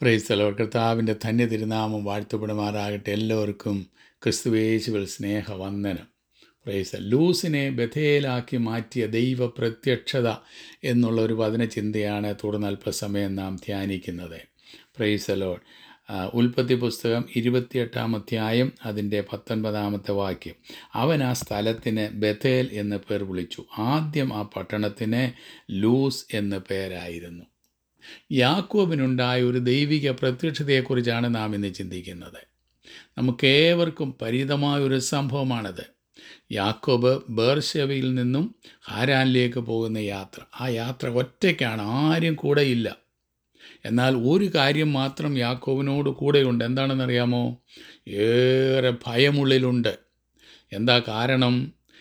പ്രൈസ്തലോ കർത്താവിൻ്റെ ധന്യ തിരുനാമം വാഴ്ത്തപ്പെടുമാറാകട്ടെ എല്ലാവർക്കും ക്രിസ്തുവേശുവിൽ സ്നേഹവന്ദനം പ്രൈസ് ലൂസിനെ ബഥേലാക്കി മാറ്റിയ ദൈവ പ്രത്യക്ഷത എന്നുള്ള ഒരു വചനചിന്തയാണ് തുടർന്ന് അല്പസമയം നാം ധ്യാനിക്കുന്നത് പ്രൈസലോ ഉൽപ്പത്തി പുസ്തകം ഇരുപത്തിയെട്ടാം അധ്യായം അതിൻ്റെ പത്തൊൻപതാമത്തെ വാക്യം അവൻ ആ സ്ഥലത്തിന് ബഥേൽ എന്ന് പേർ വിളിച്ചു ആദ്യം ആ പട്ടണത്തിന് ലൂസ് എന്ന് പേരായിരുന്നു യാക്കോബിനുണ്ടായ ഒരു ദൈവിക പ്രത്യക്ഷതയെക്കുറിച്ചാണ് നാം ഇന്ന് ചിന്തിക്കുന്നത് നമുക്കേവർക്കും പരിതമായ ഒരു സംഭവമാണിത് യാക്കോബ് ബേർഷവയിൽ നിന്നും ഹാരാനിലേക്ക് പോകുന്ന യാത്ര ആ യാത്ര ഒറ്റയ്ക്കാണ് ആരും കൂടെയില്ല എന്നാൽ ഒരു കാര്യം മാത്രം യാക്കോബിനോട് കൂടെയുണ്ട് എന്താണെന്നറിയാമോ ഏറെ ഭയമുള്ളിലുണ്ട് എന്താ കാരണം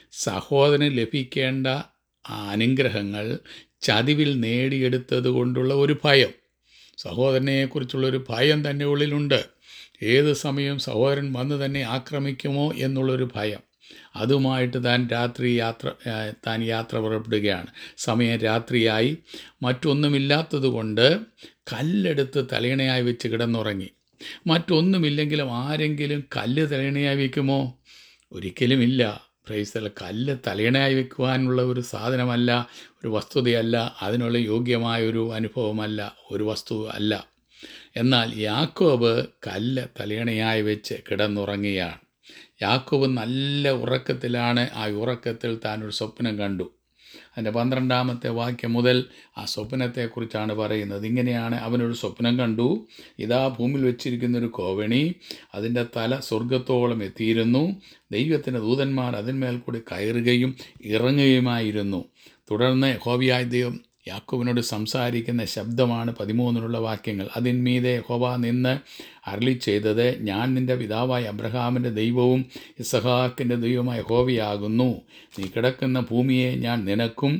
സഹോദരന് ലഭിക്കേണ്ട ആ അനുഗ്രഹങ്ങൾ ചതിവിൽ നേടിയെടുത്തത് കൊണ്ടുള്ള ഒരു ഭയം സഹോദരനെക്കുറിച്ചുള്ള ഒരു ഭയം തന്നെ ഉള്ളിലുണ്ട് ഏത് സമയം സഹോദരൻ വന്ന് തന്നെ ആക്രമിക്കുമോ എന്നുള്ളൊരു ഭയം അതുമായിട്ട് താൻ രാത്രി യാത്ര താൻ യാത്ര പുറപ്പെടുകയാണ് സമയം രാത്രിയായി മറ്റൊന്നുമില്ലാത്തതുകൊണ്ട് കല്ലെടുത്ത് തലയിണയായി വെച്ച് കിടന്നുറങ്ങി മറ്റൊന്നുമില്ലെങ്കിലും ആരെങ്കിലും കല്ല് തലയിണയായി വയ്ക്കുമോ ഒരിക്കലുമില്ല പ്രൈസൽ കല്ല് തലയിണയായി വെക്കുവാനുള്ള ഒരു സാധനമല്ല ഒരു വസ്തുതയല്ല അതിനുള്ള യോഗ്യമായ ഒരു അനുഭവമല്ല ഒരു വസ്തു അല്ല എന്നാൽ യാക്കോബ് കല്ല് തലയിണയായി വെച്ച് കിടന്നുറങ്ങുകയാണ് യാക്കോബ് നല്ല ഉറക്കത്തിലാണ് ആ ഉറക്കത്തിൽ താൻ ഒരു സ്വപ്നം കണ്ടു അതിൻ്റെ പന്ത്രണ്ടാമത്തെ വാക്യം മുതൽ ആ സ്വപ്നത്തെക്കുറിച്ചാണ് പറയുന്നത് ഇങ്ങനെയാണ് അവനൊരു സ്വപ്നം കണ്ടു ഇതാ ഭൂമിയിൽ വെച്ചിരിക്കുന്ന ഒരു കോവണി അതിൻ്റെ തല സ്വർഗത്തോളം എത്തിയിരുന്നു ദൈവത്തിൻ്റെ ദൂതന്മാർ അതിന്മേൽ കൂടി കയറുകയും ഇറങ്ങുകയുമായിരുന്നു തുടർന്ന് ഹോബിയായ ദൈവം യാക്കോബിനോട് സംസാരിക്കുന്ന ശബ്ദമാണ് പതിമൂന്നിലുള്ള വാക്യങ്ങൾ അതിന്മീതെ ഹോബ നിന്ന് അരളി ചെയ്തത് ഞാൻ നിൻ്റെ പിതാവായ അബ്രഹാമിൻ്റെ ദൈവവും ഇസഹാക്കിൻ്റെ ദൈവമായ ഹോബിയാകുന്നു നീ കിടക്കുന്ന ഭൂമിയെ ഞാൻ നിനക്കും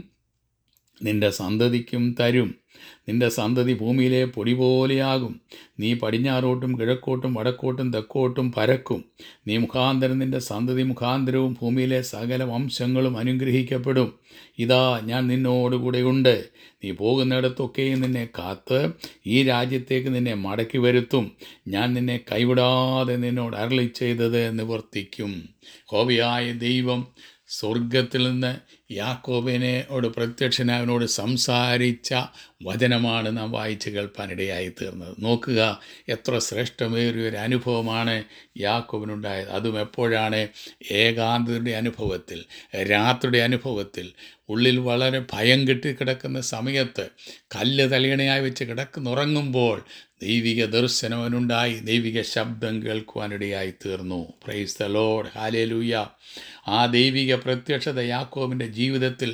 നിൻ്റെ സന്തതിക്കും തരും നിന്റെ സന്തതി ഭൂമിയിലെ പൊടി പോലെയാകും നീ പടിഞ്ഞാറോട്ടും കിഴക്കോട്ടും വടക്കോട്ടും തെക്കോട്ടും പരക്കും നീ മുഖാന്തരം നിന്റെ സന്തതി മുഖാന്തരവും ഭൂമിയിലെ സകല വംശങ്ങളും അനുഗ്രഹിക്കപ്പെടും ഇതാ ഞാൻ നിന്നോടുകൂടെയുണ്ട് നീ പോകുന്നിടത്തൊക്കെയും നിന്നെ കാത്ത് ഈ രാജ്യത്തേക്ക് നിന്നെ മടക്കി വരുത്തും ഞാൻ നിന്നെ കൈവിടാതെ നിന്നോട് അരളി ചെയ്തത് നിവർത്തിക്കും ഹോബിയായ ദൈവം സ്വർഗത്തിൽ നിന്ന് യാക്കോബിനോട് പ്രത്യക്ഷനാവിനോട് സംസാരിച്ച വചനമാണ് നാം വായിച്ച് കേൾപ്പാനിടയായി തീർന്നത് നോക്കുക എത്ര ശ്രേഷ്ഠമേറിയ ഒരു അനുഭവമാണ് യാക്കോബിനുണ്ടായത് അതും എപ്പോഴാണ് ഏകാന്തയുടെ അനുഭവത്തിൽ രാത്രിയുടെ അനുഭവത്തിൽ ഉള്ളിൽ വളരെ ഭയം കെട്ടിക്കിടക്കുന്ന സമയത്ത് കല്ല് തലയണയായി വെച്ച് കിടക്കുന്നുറങ്ങുമ്പോൾ ദൈവിക ദർശനവനുണ്ടായി ദൈവിക ശബ്ദം കേൾക്കുവാനിടയായി തീർന്നു പ്രൈസ് ദ ലോഡ് ഹാലേലൂയ ആ ദൈവിക പ്രത്യക്ഷത യാക്കോബിൻ്റെ ജീവിതത്തിൽ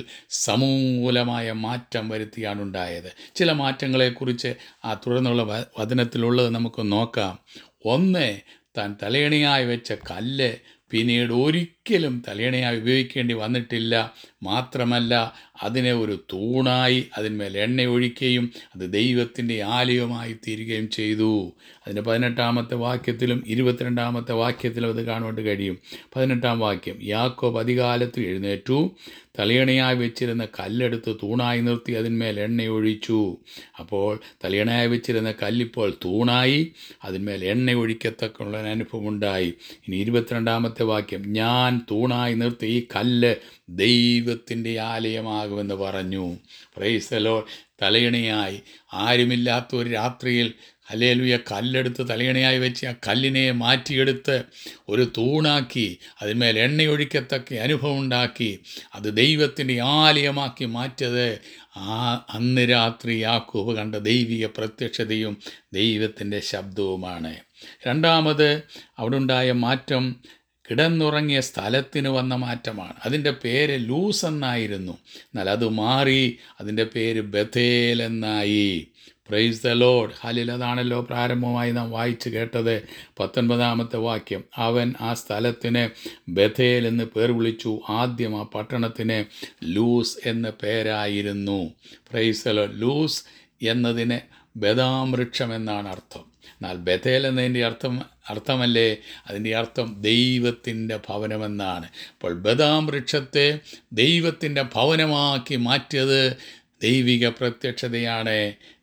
സമൂലമായ മാറ്റം വരുത്തിയാണ് ഉണ്ടായത് ചില മാറ്റങ്ങളെക്കുറിച്ച് ആ തുടർന്നുള്ള വചനത്തിലുള്ളത് നമുക്ക് നോക്കാം ഒന്ന് താൻ തലയണിയായി വെച്ച കല്ല് പിന്നീട് ഒരിക്കലും തലയണയായി ഉപയോഗിക്കേണ്ടി വന്നിട്ടില്ല മാത്രമല്ല അതിനെ ഒരു തൂണായി അതിന്മേൽ എണ്ണ ഒഴിക്കുകയും അത് ദൈവത്തിൻ്റെ ആലയമായി തീരുകയും ചെയ്തു അതിൻ്റെ പതിനെട്ടാമത്തെ വാക്യത്തിലും ഇരുപത്തിരണ്ടാമത്തെ വാക്യത്തിലും അത് കാണുവാൻ കഴിയും പതിനെട്ടാം വാക്യം യാക്കോബ് അധികാലത്ത് എഴുന്നേറ്റു തലയണയായി വെച്ചിരുന്ന കല്ലെടുത്ത് തൂണായി നിർത്തി അതിന്മേൽ എണ്ണ ഒഴിച്ചു അപ്പോൾ തലയണയായി വെച്ചിരുന്ന കല്ലിപ്പോൾ തൂണായി അതിന്മേൽ എണ്ണ ഒഴിക്കത്തക്കുള്ള അനുഭവമുണ്ടായി ഇനി ഇരുപത്തിരണ്ടാമത്തെ വാക്യം ഞാൻ തൂണായി നിർത്തി ഈ കല്ല് ദൈവത്തിൻ്റെ ആലയമാകുമെന്ന് പറഞ്ഞു പ്രൈസലോ തലയണയായി ആരുമില്ലാത്ത ഒരു രാത്രിയിൽ ഹലേലുയ കല്ലെടുത്ത് തലയണയായി വെച്ച് ആ കല്ലിനെ മാറ്റിയെടുത്ത് ഒരു തൂണാക്കി അതിന്മേൽ എണ്ണയൊഴിക്കത്തക്ക അനുഭവം ഉണ്ടാക്കി അത് ദൈവത്തിൻ്റെ ആലയമാക്കി മാറ്റിയത് ആ അന്ന് രാത്രി യാക്കൂബ് കണ്ട ദൈവിക പ്രത്യക്ഷതയും ദൈവത്തിൻ്റെ ശബ്ദവുമാണ് രണ്ടാമത് അവിടെ ഉണ്ടായ മാറ്റം കിടന്നുറങ്ങിയ സ്ഥലത്തിന് വന്ന മാറ്റമാണ് അതിൻ്റെ പേര് ലൂസ് എന്നായിരുന്നു എന്നാൽ അത് മാറി അതിൻ്റെ പേര് ബഥേൽ എന്നായി പ്രൈസ് ദ ലോഡ് ഹാലിൽ അതാണല്ലോ പ്രാരംഭമായി നാം വായിച്ചു കേട്ടത് പത്തൊൻപതാമത്തെ വാക്യം അവൻ ആ സ്ഥലത്തിന് ബഥേൽ എന്ന് പേർ വിളിച്ചു ആദ്യം ആ പട്ടണത്തിന് ലൂസ് എന്ന് പേരായിരുന്നു പ്രൈസ് ദ ലോഡ് ലൂസ് എന്നതിന് ബദാം വൃക്ഷം എന്നാണ് അർത്ഥം എന്നാൽ ബഥേൽ എന്നതിൻ്റെ അർത്ഥം അർത്ഥമല്ലേ അതിൻ്റെ അർത്ഥം ദൈവത്തിൻ്റെ ഭവനമെന്നാണ് അപ്പോൾ ബദാം വൃക്ഷത്തെ ദൈവത്തിൻ്റെ ഭവനമാക്കി മാറ്റിയത് ദൈവിക പ്രത്യക്ഷതയാണ്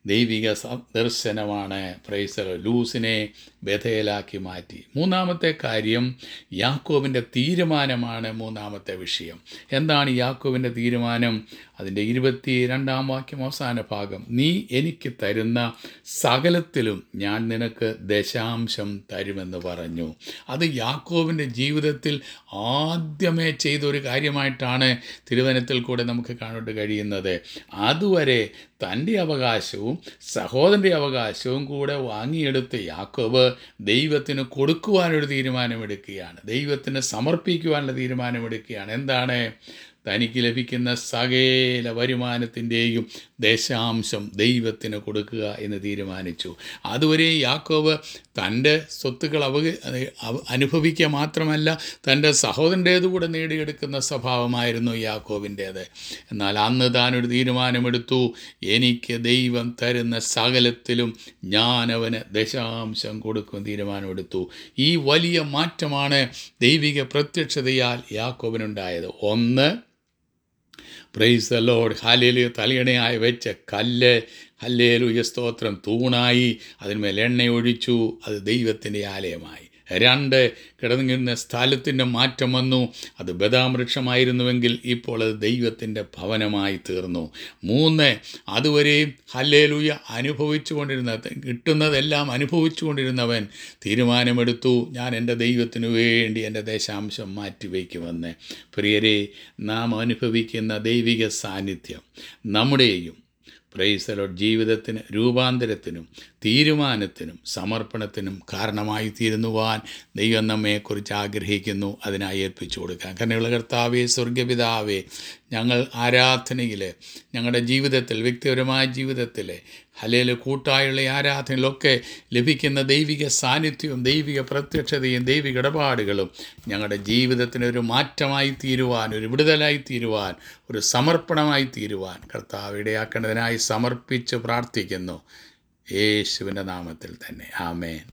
ദൈവിക സ- ദർശനമാണ് പ്രൈസർ ലൂസിനെ ബഥേലാക്കി മാറ്റി മൂന്നാമത്തെ കാര്യം യാക്കോബിൻ്റെ തീരുമാനമാണ് മൂന്നാമത്തെ വിഷയം എന്താണ് യാക്കോബിൻ്റെ തീരുമാനം അതിൻ്റെ ഇരുപത്തി രണ്ടാം വാക്യം അവസാന ഭാഗം നീ എനിക്ക് തരുന്ന സകലത്തിലും ഞാൻ നിനക്ക് ദശാംശം തരുമെന്ന് പറഞ്ഞു അത് യാക്കോബിൻ്റെ ജീവിതത്തിൽ ആദ്യമേ ചെയ്ത ഒരു കാര്യമായിട്ടാണ് തിരുവനത്തിൽ കൂടെ നമുക്ക് കാണാൻ കഴിയുന്നത് അതുവരെ തൻ്റെ അവകാശവും സഹോദരൻ്റെ അവകാശവും കൂടെ വാങ്ങിയെടുത്ത് യാക്കോബ് ദൈവത്തിന് കൊടുക്കുവാനൊരു തീരുമാനമെടുക്കുകയാണ് ദൈവത്തിന് സമർപ്പിക്കുവാനുള്ള തീരുമാനമെടുക്കുകയാണ് എന്താണ് തനിക്ക് ലഭിക്കുന്ന സകല വരുമാനത്തിൻ്റെയും ദശാംശം ദൈവത്തിന് കൊടുക്കുക എന്ന് തീരുമാനിച്ചു അതുവരെ യാക്കോബ് തൻ്റെ സ്വത്തുക്കൾ അവ അവ- അനുഭവിക്കുക മാത്രമല്ല തൻ്റെ സഹോദരൻ്റേത് കൂടെ നേടിയെടുക്കുന്ന സ്വഭാവമായിരുന്നു യാക്കോബിൻ്റേത് എന്നാൽ അന്ന് താനൊരു തീരുമാനമെടുത്തു എനിക്ക് ദൈവം തരുന്ന സകലത്തിലും ഞാൻ അവന് ദശാംശം കൊടുക്കും തീരുമാനമെടുത്തു ഈ വലിയ മാറ്റമാണ് ദൈവിക പ്രത്യക്ഷതയാൽ യാക്കോബിനുണ്ടായത് ഒന്ന് പ്രൈസ് ദ ലോഡ് ഹാലേലുയ തലയണയായി വെച്ച കല്ല് ഹല്ലേലുയ സ്തോത്രം തൂണായി അതിന്മേൽ എണ്ണ ഒഴിച്ചു അത് ദൈവത്തിൻ്റെ ആലയമായി രണ്ട് കിടന്നിരുന്ന സ്ഥലത്തിൻ്റെ മാറ്റം വന്നു അത് ബദാം വൃക്ഷമായിരുന്നുവെങ്കിൽ ഇപ്പോൾ അത് ദൈവത്തിൻ്റെ ഭവനമായി തീർന്നു മൂന്ന് അതുവരെയും ഹല്ലേലൂയ അനുഭവിച്ചു കൊണ്ടിരുന്ന കിട്ടുന്നതെല്ലാം അനുഭവിച്ചു കൊണ്ടിരുന്നവൻ തീരുമാനമെടുത്തു ഞാൻ എൻ്റെ ദൈവത്തിനു വേണ്ടി എൻ്റെ ദേശാംശം മാറ്റിവെക്കുമെന്ന് പ്രിയരെ നാം അനുഭവിക്കുന്ന ദൈവിക സാന്നിധ്യം നമ്മുടെയും പ്രൈസലോ ജീവിതത്തിന് രൂപാന്തരത്തിനും തീരുമാനത്തിനും സമർപ്പണത്തിനും കാരണമായി തീരുന്നുവാൻ ദൈവം നമ്മെക്കുറിച്ച് ആഗ്രഹിക്കുന്നു അതിനായി ഏൽപ്പിച്ചു കൊടുക്കാം കരുണയുള്ള കർത്താവേ സ്വർഗപിതാവേ ഞങ്ങൾ ആരാധനയിൽ ഞങ്ങളുടെ ജീവിതത്തിൽ വ്യക്തിപരമായ ജീവിതത്തിൽ ഹലേൽ കൂട്ടായുള്ള ഈ ആരാധനയിലൊക്കെ ലഭിക്കുന്ന ദൈവിക സാന്നിധ്യവും ദൈവിക പ്രത്യക്ഷതയും ദൈവിക ഇടപാടുകളും ഞങ്ങളുടെ ജീവിതത്തിന് ഒരു മാറ്റമായി തീരുവാൻ ഒരു വിടുതലായി തീരുവാൻ ഒരു സമർപ്പണമായി തീരുവാൻ കർത്താവ് ഇടയാക്കേണ്ടതിനായി സമർപ്പിച്ച് പ്രാർത്ഥിക്കുന്നു യേശുവിൻ്റെ നാമത്തിൽ തന്നെ ആമേൻ